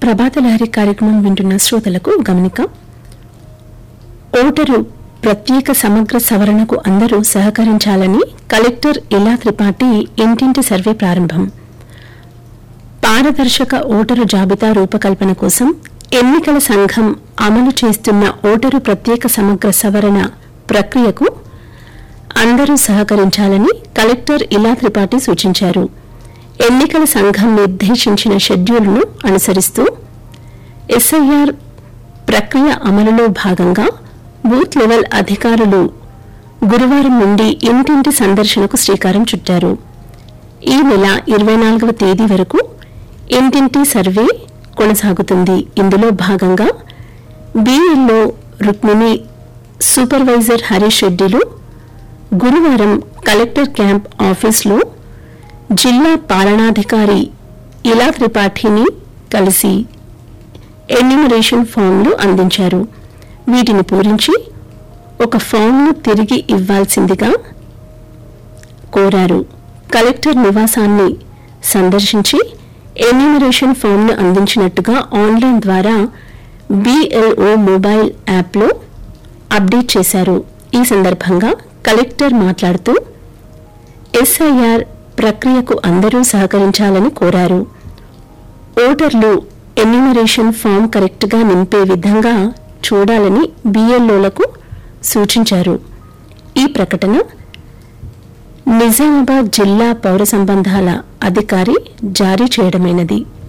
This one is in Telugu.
ప్రభాత లహరి కార్యక్రమం వింటున్న శ్రోతలకు గమనిక ఓటరు ప్రత్యేక సమగ్ర సవరణకు అందరూ సహకరించాలని కలెక్టర్ ఇలా త్రిపాఠి ఇంటింటి సర్వే ప్రారంభం పారదర్శక ఓటరు జాబితా రూపకల్పన కోసం ఎన్నికల సంఘం అమలు చేస్తున్న ఓటరు ప్రత్యేక సమగ్ర సవరణ ప్రక్రియకు అందరూ సహకరించాలని కలెక్టర్ ఇలా త్రిపాఠి సూచించారు ఎన్నికల సంఘం నిర్దేశించిన షెడ్యూల్ను అనుసరిస్తూ ఎస్ఐఆర్ ప్రక్రియ అమలులో భాగంగా బూత్ లెవెల్ అధికారులు గురువారం నుండి ఇంటింటి సందర్శనకు శ్రీకారం చుట్టారు ఈ నెల ఇరవై నాలుగవ తేదీ వరకు ఇంటింటి సర్వే కొనసాగుతుంది ఇందులో భాగంగా బీఎల్ఓ రుక్మిణి సూపర్వైజర్ హరీష్ రెడ్డిలు గురువారం కలెక్టర్ క్యాంప్ ఆఫీస్లో జిల్లా పాలనాధికారి ఇలా త్రిపాఠిని కలిసి ఎన్యూమరేషన్ ఫామ్లు అందించారు వీటిని పూరించి ఒక ఫామ్ను తిరిగి ఇవ్వాల్సిందిగా కోరారు కలెక్టర్ నివాసాన్ని సందర్శించి ఎన్యూమరేషన్ ఫామ్ను అందించినట్టుగా ఆన్లైన్ ద్వారా బీఎల్ఓ మొబైల్ యాప్లో అప్డేట్ చేశారు ఈ సందర్భంగా కలెక్టర్ మాట్లాడుతూ ఎస్ఐఆర్ ప్రక్రియకు అందరూ సహకరించాలని కోరారు ఓటర్లు ఎన్యూమరేషన్ ఫామ్ కరెక్ట్గా నింపే విధంగా చూడాలని బీఎల్ఓలకు సూచించారు ఈ ప్రకటన నిజామాబాద్ జిల్లా పౌర సంబంధాల అధికారి జారీ చేయడమైనది